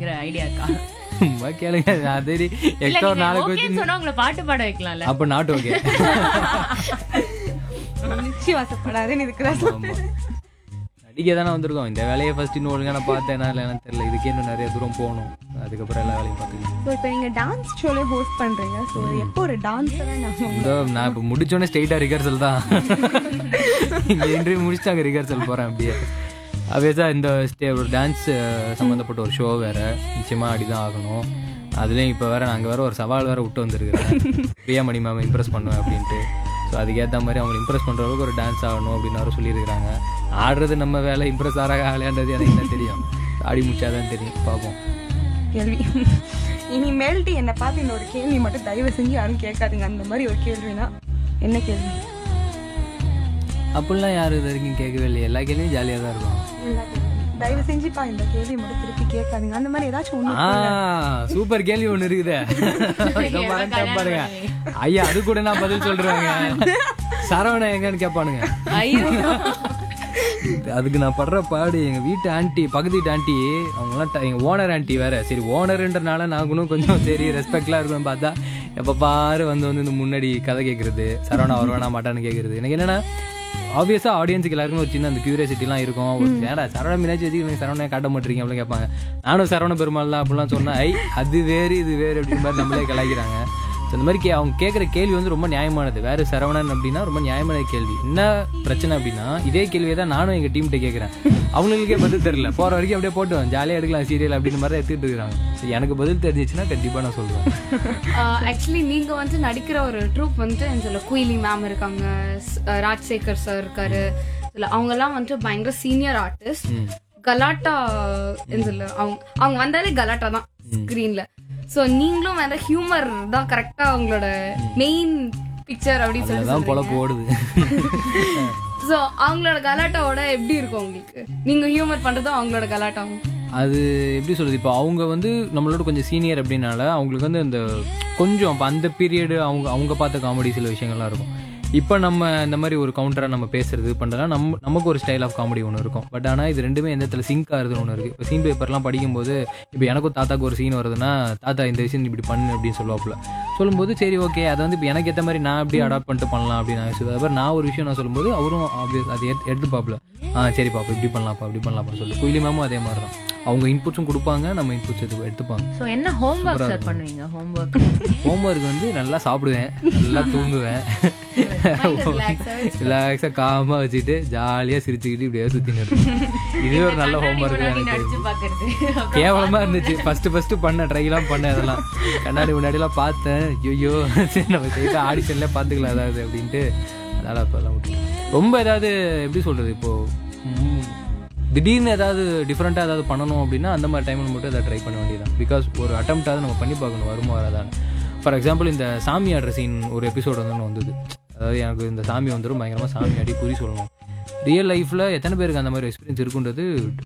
அப்படிங்கிற ஐடியா இருக்கா சும்மா கேளுங்க அதே இல்ல எக்ஸ்ட்ரா ஒரு நீங்க நாளைக்கு ஓகேன்னு வச்சு சொன்னா உங்களை பாட்டு பாட வைக்கலாம்ல அப்ப நாட்டு ஓகே நிச்சயவாசப்படாதுன்னு இதுக்குதான் ஆமா நடிக்க தானே வந்திருக்கோம் இந்த வேலையை ஃபர்ஸ்ட் இன்னும் ஒழுங்கா நான் பார்த்தேனா இல்லைன்னு தெரியல இதுக்கே இன்னும் நிறைய தூரம் போகணும் அதுக்கப்புறம் எல்லா வேலையும் பார்த்துக்கலாம் ஸோ இப்போ நீங்க டான்ஸ் ஷோலே ஹோஸ்ட் பண்றீங்க ஸோ எப்போ ஒரு டான்ஸரை நான் இந்த நான் இப்போ முடிச்சோடனே ஸ்ட்ரெயிட்டாக ரிஹர்சல் தான் இங்கே இன்டர்வியூ முடிச்சுட்டு அங்கே ரிஹர்சல் போகிறேன் அப்படியே அவேசா இந்த ஸ்டே ஒரு டான்ஸ் சம்மந்தப்பட்ட ஒரு ஷோ வேறு நிச்சயமாக அடி தான் ஆகணும் அதுலேயும் இப்போ வேறு நாங்கள் வேறு ஒரு சவால் வேறு விட்டு வந்திருக்கிறேன் பிரியாமணி மேம் இம்ப்ரெஸ் பண்ணுவேன் அப்படின்ட்டு ஸோ அதுக்கேற்ற மாதிரி அவங்களை இம்ப்ரெஸ் பண்ணுற அளவுக்கு ஒரு டான்ஸ் ஆகணும் அப்படின்னு வேறு சொல்லியிருக்கிறாங்க ஆடுறது நம்ம வேலை இம்ப்ரெஸ் ஆகிறாங்க ஆகலையான்றது எனக்கு என்ன தெரியும் ஆடி முடிச்சாதான் தெரியும் பார்ப்போம் கேள்வி இனிமேல்ட்டு என்னை பார்த்து இன்னொரு கேள்வி மட்டும் தயவு செஞ்சு யாரும் கேட்காதீங்க அந்த மாதிரி ஒரு கேள்வினா என்ன கேள்வி அப்படிலாம் யாரும் இது வரைக்கும் கேட்கவே இல்லையே எல்லா கேள்வியும் ஜாலியாக தான் இருக்கும் எல்லா கேள்வியும். தயவு செஞ்சுப்பா இந்த கேள்வி மட்டும் திருப்பி கேட்காதீங்க அந்த மாதிரி ஏதாச்சும் ஒண்ணு ஆ சூப்பர் கேள்வி ஒண்ணு இருக்குதே இதை மறந்துட்டேன் பாருங்க ஐயா அது கூட நான் பதில் சொல்றேங்க சரவணன் எங்கன்னு கேட்பானுங்க ஐயோ அதுக்கு நான் படுற பாடு எங்க வீட்டு ஆண்டி பக்கத்து வீட்டு ஆண்டி அவங்கலாம் ட- எங்க ஓனர் ஆண்டி வேற சரி ஓனர்ன்றனால நாங்களும் கொஞ்சம் சரி ரெஸ்பெக்ட்லாம் இருக்கணும் பார்த்தா எப்ப பாரு வந்து வந்து இந்த முன்னாடி கதை கேட்கறது சரவணா வருவானா மாட்டான்னு கேட்கறது எனக்கு என்னன்னா ஆப்வியஸா ஆடியன்ஸுக்கு எல்லாருக்கும் ஒரு சின்ன அந்த கியூரியாசிட்டிலாம் இருக்கும் ஒரு ஏடா சரவண மீனாச்சு வச்சு சரவணை காட்ட மாட்டீங்க அப்படின்னு கேட்பாங்க நானும் சரவண பெருமாள் தான் அப்படிலாம் சொன்னா ஐ அது வேறு இது வேறு அப்படின்னு மாதிரி நம்மளே கலாய்க்கிறாங்க So, இந்த மாதிரி கே அவங்க கேட்குற கேள்வி வந்து ரொம்ப நியாயமானது வேறு சரவணன் அப்படின்னா ரொம்ப நியாயமான கேள்வி என்ன பிரச்சனை அப்படின்னா இதே கேள்வியை தான் நானும் எங்கள் டீம்கிட்ட கேட்குறேன் அவங்களுக்கே பதில் தெரியல போகிற வரைக்கும் அப்படியே போட்டு ஜாலியாக எடுக்கலாம் சீரியல் அப்படின்னு மாதிரி தான் எடுத்துகிட்டு இருக்காங்க So, எனக்கு பதில் தெரிஞ்சிச்சுன்னா கண்டிப்பாக நான் சொல்லுவேன் ஆக்சுவலி நீங்க வந்து நடிக்கிற ஒரு ட்ரூப் வந்து இதுல குயிலி மேம் இருக்காங்க ஸ்- அஹ் ராஜசேகர் சார் இருக்காரு இதுல அவங்க எல்லாம் வந்து பயங்கர சீனியர் ஆர்டிஸ்ட் கலாட்டா இதுல அவங்க அவங்க வந்தாலே கலாட்டா தான் ஸ்கிரீன்ல சோ நீங்களும் வேற ஹியூமர் தான் கரெக்டா அவங்களோட மெயின் பிக்சர் அப்படின்னு சொல்லி அதுதான் பொழப்பு ஓடுது சோ அவங்களோட கலாட்டாவோட எப்படி இருக்கும் உங்களுக்கு நீங்க ஹியூமர் பண்றதும் அவங்களோட கலாட்டாவும் அது எப்படி சொல்றது இப்போ அவங்க வந்து நம்மளோட கொஞ்சம் சீனியர் அப்படின்னால அவங்களுக்கு வந்து அந்த கொஞ்சம் இப்போ அந்த பீரியடு அவங்க அவங்க பார்த்த காமெடி சில விஷயங்கள்லாம் இருக்கும் இப்போ நம்ம இந்த மாதிரி ஒரு கவுண்டரை நம்ம பேசுறது பண்ணுறதுனா நம்ம நமக்கு ஒரு ஸ்டைல் ஆஃப் காமெடி ஒன்று இருக்கும் பட் ஆனால் இது ரெண்டுமே எந்த இடத்துல சிங்க் ஆகுதுன்னு ஒன்று இருக்குது இப்போ சீன் பேப்பர்லாம் படிக்கும்போது இப்போ எனக்கும் தாத்தாக்கு ஒரு சீன் வருதுன்னா தாத்தா இந்த விஷயம் இப்படி பண்ணு அப்படின்னு சொல்லுவாப்புல சொல்லும்போது சரி ஓகே அதை வந்து இப்போ எனக்கு ஏற்ற மாதிரி நான் எப்படி அடாப்ட் பண்ணிட்டு பண்ணலாம் அப்படின்னு நான் யோசிச்சது அப்புறம் நான் ஒரு விஷயம் நான் சொல்லும்போது அவரும் obvious அதை எடுத்து எடுத்துப்பாப்புல ஆ சரி பாப்பா இப்படி பண்ணலாம்ப்பா இப்படி பண்ணலாம்ப்பா சொல்லி குயிலி மேமும் அதே மாதிரி தான் அவங்க இன்புட்ஸும் கொடுப்பாங்க நம்ம இன்புட்ஸ் எடுத்து எடுத்துப்பாங்க சோ என்ன ஹோம்ஒர்க் சார் பண்ணுவீங்க ஹோம்ஒர்க் ஹோம்ஒர்க் வந்து நல்லா சாப்பிடுவேன் நல்லா தூங்குவேன் ரிலாக்ஸாக காமாக வச்சுட்டு ஜாலியாக சிரிச்சுக்கிட்டு இப்படியே சுற்றின்னு இருக்கேன் இதுவே ஒரு நல்ல ஹோம்ஒர்க் எனக்கு நடிச்சு பாக்குறது கேவலமா இருந்துச்சு ஃபர்ஸ்ட் ஃபர்ஸ்ட் பண்ண ட்ரைலாம் பண்ணேன் அதெல்லாம் கண்ணாடி முன்னாடிலாம் பார்த்தேன் ஐயோ சரி நம்ம செய்த ஆடிஷன்ல பார்த்துக்கலாம் ஏதாவது அப்படின்ட்டு அதனால அப்பெல்லாம் விட்டு ரொம்ப ஏதாவது எப்படி சொல்றது இப்போ ம், திடீர்னு ஏதாவது டிஃப்ரெண்ட்டாக ஏதாவது பண்ணணும் அப்படின்னா அந்த மாதிரி டைமில் மட்டும் அதை ட்ரை பண்ண வேண்டியதான் பிகாஸ் ஒரு அட்டம்ப்டாவது நம்ம பண்ணி பார்க்கணும் வருமா வராதான்னு ஃபார் எக்ஸாம்பிள் இந்த சாமி ஆடுற சீன் ஒரு எபிசோடு வந்து ஒண்ணு வந்தது அதாவது எனக்கு இந்த சாமி வந்துடும் பயங்கரமாக சாமி ஆடி குறி சொல்லணும் ரியல் லைஃப்பில் எத்தனை பேருக்கு அந்த மாதிரி எக்ஸ்பீரியன்ஸ் இருக்குன்றது